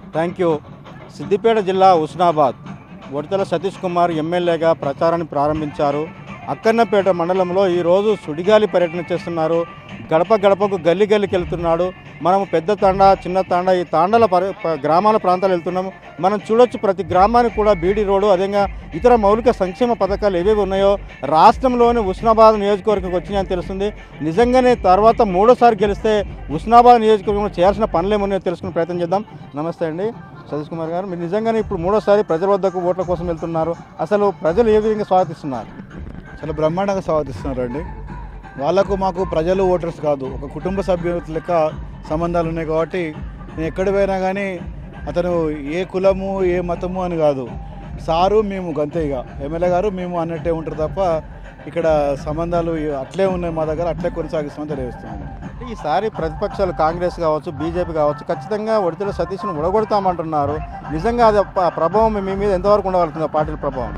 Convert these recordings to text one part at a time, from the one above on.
thank you Siddipet జిల్లా హుస్నాబాద్ వడతల సతీష్ కుమార్ ఎమ్మెల్యేగా ప్రచారాన్ని ప్రారంభించారు అక్కన్నపేట మండలంలో ఈరోజు సుడిగాలి పర్యటన చేస్తున్నారు గడప గడపకు గల్లి గల్లికి వెళ్తున్నాడు మనం పెద్ద తాండా చిన్న తాండా ఈ తాండాల పరి- ప- గ్రామాల ప్రాంతాలు వెళ్తున్నాము మనం చూడొచ్చు ప్రతి గ్రామానికి కూడా బీడీ రోడ్డు అదేవిధంగా ఇతర మౌలిక సంక్షేమ పథకాలు ఏవేవి ఉన్నాయో రాష్ట్రంలోని ఉస్నాబాద్ నియోజకవర్గంకి వచ్చినాయని తెలుస్తుంది నిజంగానే తర్వాత మూడోసారి గెలిస్తే ఉస్నాబాద్ నియోజకవర్గంలో చేయాల్సిన పనులు ఏమున్నాయో తెలుసుకునే ప్రయత్నం చేద్దాం నమస్తే అండి సతీష్ కుమార్ గారు మీరు నిజంగానే ఇప్పుడు మూడోసారి ప్రజల వద్దకు ఓట్ల కోసం వెళ్తున్నారు అసలు ప్రజలు ఏ విధంగా స్వాగతిస్తున్నారు చాలా బ్రహ్మాండంగా స్వాగతిస్తున్నారు అండి వాళ్ళకు మాకు ప్రజలు ఓటర్స్ కాదు ఒక కుటుంబ సభ్యుల లెక్క సంబంధాలు ఉన్నాయి కాబట్టి నేను ఎక్కడ పోయినా కానీ అతను ఏ కులము ఏ మతము అని కాదు సారు మేము గంతే ఇక ఎమ్మెల్యే గారు మేము అన్నట్టే ఉంటారు తప్ప ఇక్కడ సంబంధాలు అట్లే ఉన్నాయి మా దగ్గర అట్లే కొనసాగిస్తామని తెలియజేస్తున్నాను ఈసారి ప్రతిపక్షాలు కాంగ్రెస్ కావచ్చు బీజేపీ కావచ్చు ఖచ్చితంగా ఒడితల సతీష్ను ఉడగొడతామంటున్నారు నిజంగా అది ప- ప్రభావం మీ మీద ఎంతవరకు ఉండగలుగుతుంది ఆ పార్టీల ప్రభావం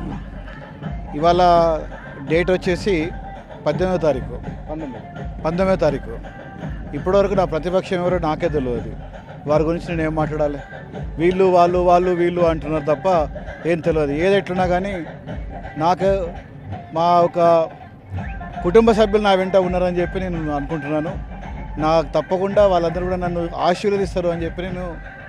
ఇవాళ డేట్ వచ్చేసి పద్దెనిమిదో తారీఖు పంతొమ్మిదో తారీఖు ఇప్పటివరకు నా ప్రతిపక్షం ఎవరో నాకే తెలియదు వారి గురించి నేను ఏం మాట్లాడాలి వీళ్ళు వాళ్ళు వాళ్ళు వీళ్ళు అంటున్నారు తప్ప ఏం తెలియదు ఏది ఎట్లున్నా కానీ నాకు మా ఒక కుటుంబ సభ్యులు నా వెంట ఉన్నారని చెప్పి నేను అనుకుంటున్నాను నాకు తప్పకుండా వాళ్ళందరూ కూడా నన్ను ఆశీర్వదిస్తారు అని చెప్పి నేను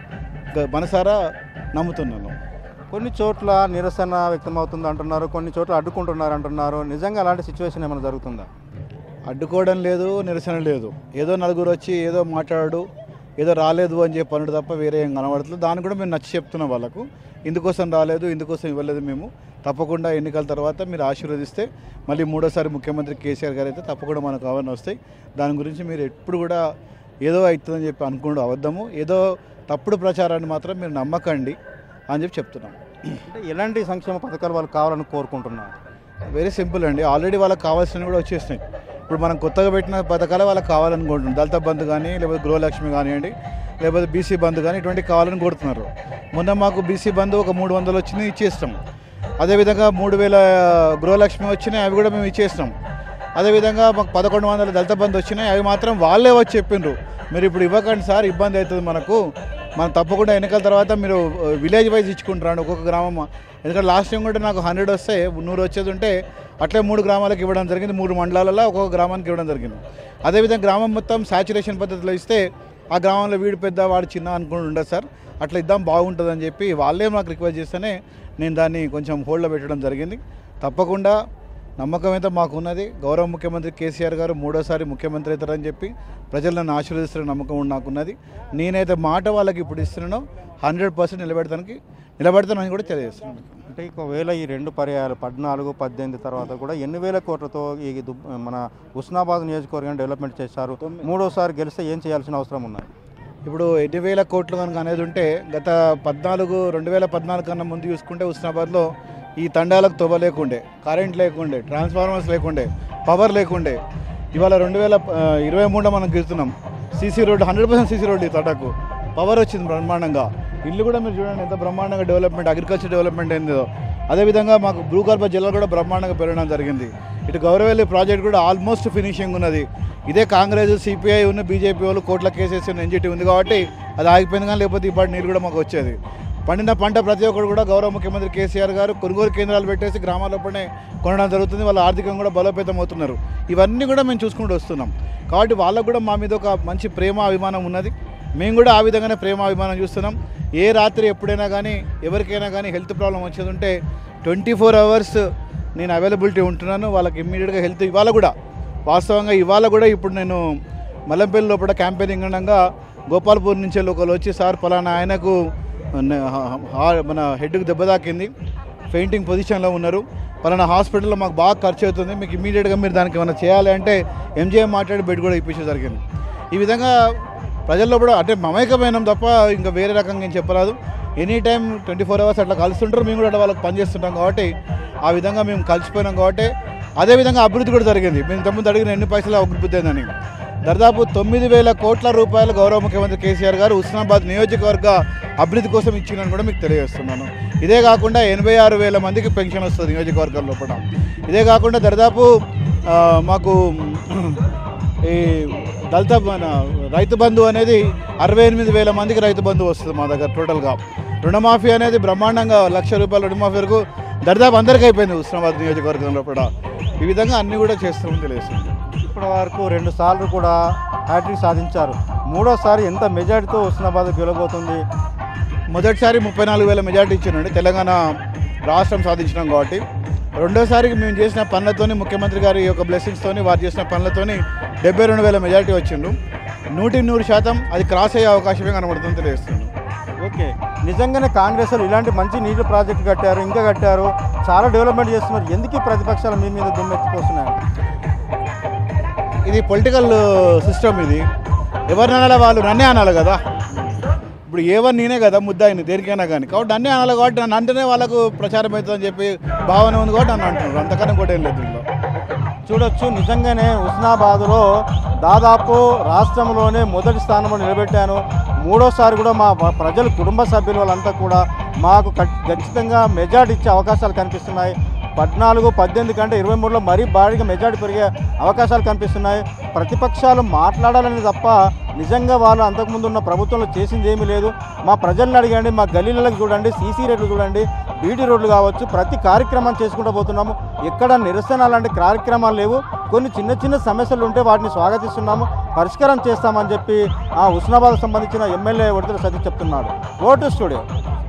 గ- మనసారా నమ్ముతున్నాను కొన్ని చోట్ల నిరసన వ్యక్తమవుతుంది అంటున్నారు కొన్ని చోట్ల అడ్డుకుంటున్నారు అంటున్నారు నిజంగా అలాంటి సిచ్యువేషన్ ఏమైనా జరుగుతుందా అడ్డుకోవడం లేదు నిరసన లేదు ఏదో నలుగురు వచ్చి ఏదో మాట్లాడు ఏదో రాలేదు అని చెప్పి అనుడు తప్ప వేరే ఏం కనబడట్లేదు దాన్ని కూడా మేము నచ్చి చెప్తున్నాం వాళ్ళకు ఇందుకోసం రాలేదు ఇందుకోసం ఇవ్వలేదు మేము తప్పకుండా ఎన్నికల తర్వాత మీరు ఆశీర్వదిస్తే మళ్ళీ మూడోసారి ముఖ్యమంత్రి కేసీఆర్ గారు అయితే తప్పకుండా మనకు అవన్నీ వస్తాయి దాని గురించి మీరు ఎప్పుడు కూడా ఏదో అవుతుందని చెప్పి అనుకోవడం అబద్ధము ఏదో తప్పుడు ప్రచారాన్ని మాత్రం మీరు నమ్మకండి అని చెప్పి చెప్తున్నాం అంటే ఎలాంటి సంక్షేమ పథకాలు వాళ్ళు కావాలని కోరుకుంటున్నారు వెరీ సింపుల్ అండి ఆల్రెడీ వాళ్ళకి కావాల్సినవి కూడా వచ్చేసినాయి ఇప్పుడు మనం కొత్తగా పెట్టిన పథకాలు వాళ్ళకి కావాలనుకుంటున్నాం దళిత బంధు కానీ లేకపోతే గృహలక్ష్మి కానివ్వండి లేకపోతే బీసీ బంధు కానీ ఇటువంటి కావాలని కోరుతున్నారు మొన్న మాకు బీసీ బంధు ఒక మూడు వందలు వచ్చినాయి ఇచ్చేస్తాం అదేవిధంగా మూడు వేల గృహలక్ష్మి వచ్చినాయి అవి కూడా మేము ఇచ్చేస్తాం అదేవిధంగా మాకు పదకొండు వందల దళిత బంధు వచ్చినాయి అవి మాత్రం వాళ్ళే వచ్చి చెప్పిండ్రు మీరు ఇప్పుడు ఇవ్వకండి సార్ ఇబ్బంది అవుతుంది మనకు మనం తప్పకుండా ఎన్నికల తర్వాత మీరు విలేజ్ వైజ్ ఇచ్చుకుంటారు ఒక్కొక్క గ్రామం ఎందుకంటే లాస్ట్ టైం కూడా నాకు హండ్రెడ్ వస్తే నూరు వచ్చేది ఉంటే అట్లే మూడు గ్రామాలకు ఇవ్వడం జరిగింది మూడు మండలాలలో ఒక్కొక్క గ్రామానికి ఇవ్వడం జరిగింది అదేవిధంగా గ్రామం మొత్తం సాచురేషన్ పద్ధతిలో ఇస్తే ఆ గ్రామంలో వీడు పెద్ద వాడు చిన్న అనుకుని ఉండదు సార్ అట్లా ఇద్దాం బాగుంటుందని చెప్పి వాళ్ళే మాకు రిక్వెస్ట్ చేస్తేనే నేను దాన్ని కొంచెం హోల్డ్లో పెట్టడం జరిగింది తప్పకుండా నమ్మకం అయితే మాకు ఉన్నది గౌరవ ముఖ్యమంత్రి కేసీఆర్ గారు మూడోసారి ముఖ్యమంత్రి అవుతారని చెప్పి ప్రజలు నన్ను ఆశీర్వదిస్తున్న నమ్మకం నాకున్నది నేనైతే మాట వాళ్ళకి ఇప్పుడు ఇస్తున్నానో హండ్రెడ్ పర్సెంట్ నిలబెడతానికి నిలబెడతానని కూడా తెలియజేస్తున్నాను అంటే ఒకవేళ ఈ రెండు పర్యాయాలు పద్నాలుగు పద్దెనిమిది తర్వాత కూడా ఎన్ని వేల కోట్లతో ఈ దుబ్- మన ఉస్నాబాద్ నియోజకవర్గాన్ని డెవలప్మెంట్ చేశారు మూడోసారి గెలిస్తే ఏం చేయాల్సిన అవసరం ఉన్నది ఇప్పుడు ఎన్ని వేల కోట్లు కనుక అనేది ఉంటే గత పద్నాలుగు రెండు వేల పద్నాలుగు కన్నా ముందు చూసుకుంటే ఉస్నాబాద్లో ఈ తండాలకు తొవ్వ లేకుండే కరెంట్ లేకుండే ట్రాన్స్ఫార్మర్స్ లేకుండే పవర్ లేకుండే ఇవాళ రెండు వేల ఆ, ఇరవై మూడులో మనం గెలుస్తున్నాం CC road hundred percent CC road ఈ తటకు పవర్ వచ్చింది బ్రహ్మాండంగా ఇల్లు కూడా మీరు చూడండి ఎంత బ్రహ్మాండంగా డెవలప్మెంట్ అగ్రికల్చర్ డెవలప్మెంట్ అయిందో అదేవిధంగా మాకు భూగర్భ జలాలు కూడా బ్రహ్మాండంగా పెరగడం జరిగింది ఇటు గౌరవల్లి ప్రాజెక్ట్ కూడా ఆల్మోస్ట్ ఫినిషింగ్ ఉన్నది ఇదే కాంగ్రెస్ సిపిఐ ఉన్న బీజేపీ వాళ్ళు కోట్ల కేసేసి ఎన్జిటి ఉంది కాబట్టి అది ఆగిపోయింది కానీ లేకపోతే ఇప్పటి నీళ్ళు కూడా మాకు వచ్చేది పండిన పంట ప్రతి ఒక్కరు కూడా గౌరవ ముఖ్యమంత్రి కేసీఆర్ గారు కొనుగోలు కేంద్రాలు పెట్టేసి గ్రామాల్లోపనే కొనడం జరుగుతుంది వాళ్ళ ఆర్థికంగా కూడా బలోపేతం అవుతున్నారు ఇవన్నీ కూడా మేము చూసుకుంటూ వస్తున్నాం కాబట్టి వాళ్ళకు కూడా మా మీద ఒక మంచి ప్రేమ అభిమానం ఉన్నది మేము కూడా ఆ విధంగానే ప్రేమ అభిమానం చూస్తున్నాం ఏ రాత్రి ఎప్పుడైనా కానీ ఎవరికైనా కానీ హెల్త్ ప్రాబ్లం వచ్చేది ఉంటే ట్వంటీ ఫోర్ అవర్స్ నేను అవైలబిలిటీ ఉంటున్నాను వాళ్ళకి ఇమ్మీడియట్గా హెల్త్ ఇవాళ కూడా వాస్తవంగా ఇవాళ కూడా ఇప్పుడు నేను మల్లంపల్లి లోపల క్యాంపెయినింగ్ ఉండగా గోపాల్పూర్ నుంచి ఒకరు వచ్చి సార్ పలానా ఆయనకు న- హ- హ- మన హెడ్కి దెబ్బ తాకింది పెయింటింగ్ పొజిషన్లో ఉన్నారు పలానా హాస్పిటల్లో మాకు బాగా ఖర్చు అవుతుంది మీకు ఇమీడియట్గా మీరు దానికి ఏమైనా చేయాలి అంటే ఎంజీఎం మాట్లాడి బెడ్ కూడా ఇప్పించడం జరిగింది ఈ విధంగా ప్రజల్లో కూడా అంటే మమైకమైనాం తప్ప ఇంకా వేరే రకంగా ఏం చెప్పరాదు any time twenty four hours అట్లా కలుస్తుంటారు మేము కూడా అట్లా వాళ్ళకి పనిచేస్తుంటాం కాబట్టి ఆ విధంగా మేము కలిసిపోయినాం కాబట్టి అదేవిధంగా అభివృద్ధి కూడా జరిగింది మేము ఇంతకుముందు అడిగిన ఎన్ని పైసలు అభివృద్ధి అయిందని దాదాపు తొమ్మిది వేల కోట్ల రూపాయలు గౌరవ ముఖ్యమంత్రి కేసీఆర్ గారు హుస్నాబాద్ నియోజకవర్గ అభివృద్ధి కోసం ఇచ్చినని కూడా మీకు తెలియజేస్తున్నాను ఇదే కాకుండా ఎనభై ఆరు వేల మందికి పెన్షన్ వస్తుంది నియోజకవర్గం లోపల ఇదే కాకుండా దాదాపు ఆ, మాకు ఈ దళిత మన రైతు బంధు అనేది అరవై ఎనిమిది వేల మందికి రైతు బంధు వస్తుంది మా దగ్గర టోటల్గా రుణమాఫీ అనేది బ్రహ్మాండంగా లక్ష రూపాయల రుణమాఫీ వరకు దరిదాపు అందరికీ అయిపోయింది ఉస్మానాబాద్ నియోజకవర్గంలో కూడా ఈ విధంగా అన్ని కూడా చేస్తామని తెలియస్తుంది ఇప్పటి వరకు రెండు సార్లు కూడా హ్యాట్రిక్ సాధించారు మూడోసారి ఎంత మెజారిటీతో హుస్నాబాద్ గెలవబోతుంది మొదటిసారి ముప్పై నాలుగు వేల మెజార్టీ ఇచ్చిండండి తెలంగాణ రాష్ట్రం సాధించినాం కాబట్టి రెండోసారికి మేము చేసిన పనులతోని ముఖ్యమంత్రి గారి యొక్క బ్లెస్సింగ్స్తోని వారు చేసిన పనులతోని డెబ్బై రెండు వేల మెజార్టీ వచ్చిండు నూటికి నూరు శాతం అది క్రాస్ అయ్యే అవకాశమే కనబడుతుంది తెలియస్తుంది ఓకే నిజంగానే కాంగ్రెస్ వాళ్ళు ఇలాంటి మంచి నీటి ప్రాజెక్టు కట్టారు ఇంకా కట్టారు చాలా డెవలప్మెంట్ చేస్తున్నారు ఎందుకు ఈ ప్రతిపక్షాలు మీ మీద దుమ్మెత్తిపోతున్నాయి ఇది పొలిటికల్ సిస్టమ్ ఇది ఎవరిని అనాలి వాళ్ళు నన్నే అనాలి కదా ఇప్పుడు ఏవని నేనే కదా ముద్దాయిని దేనికైనా కానీ కాబట్టి నన్నే అనాలి కాబట్టి నన్ను అంటేనే వాళ్ళకు ప్రచారం అవుతుందని చెప్పి భావన ఉంది కాబట్టి నన్ను అంటున్నారు అంతకన్నా కూడా ఏం లేదు దీనిలో చూడొచ్చు నిజంగానే హుస్నాబాద్లో దాదాపు రాష్ట్రంలోనే మొదటి స్థానంలో నిలబెట్టాను మూడోసారి కూడా మా ప- ప్రజలు కుటుంబ సభ్యులు వాళ్ళంతా కూడా మాకు ఖ- ఖచ్చితంగా మెజార్టీ ఇచ్చే అవకాశాలు కనిపిస్తున్నాయి పద్నాలుగు పద్దెనిమిది కంటే ఇరవై మూడులో మరీ భారీగా మెజార్టీ పెరిగే అవకాశాలు కనిపిస్తున్నాయి ప్రతిపక్షాలు మాట్లాడాలని తప్ప నిజంగా వాళ్ళు అంతకుముందు ఉన్న ప్రభుత్వంలో చేసింది ఏమీ లేదు మా ప్రజల్ని అడగండి మా గల్లీలకు చూడండి సీసీ రోడ్లు చూడండి బీటీ రోడ్లు కావచ్చు ప్రతి కార్యక్రమం చేసుకుంటూ పోతున్నాము ఎక్కడ నిరసన లాంటి కార్యక్రమాలు లేవు కొన్ని చిన్న చిన్న సమస్యలు ఉంటే వాటిని స్వాగతిస్తున్నాము పరిష్కారం చేస్తామని చెప్పి ఆ హుస్నాబాద్ సంబంధించిన ఎమ్మెల్యే విడుదల సతీష్ చెప్తున్నాడు ఓటు స్టూడియో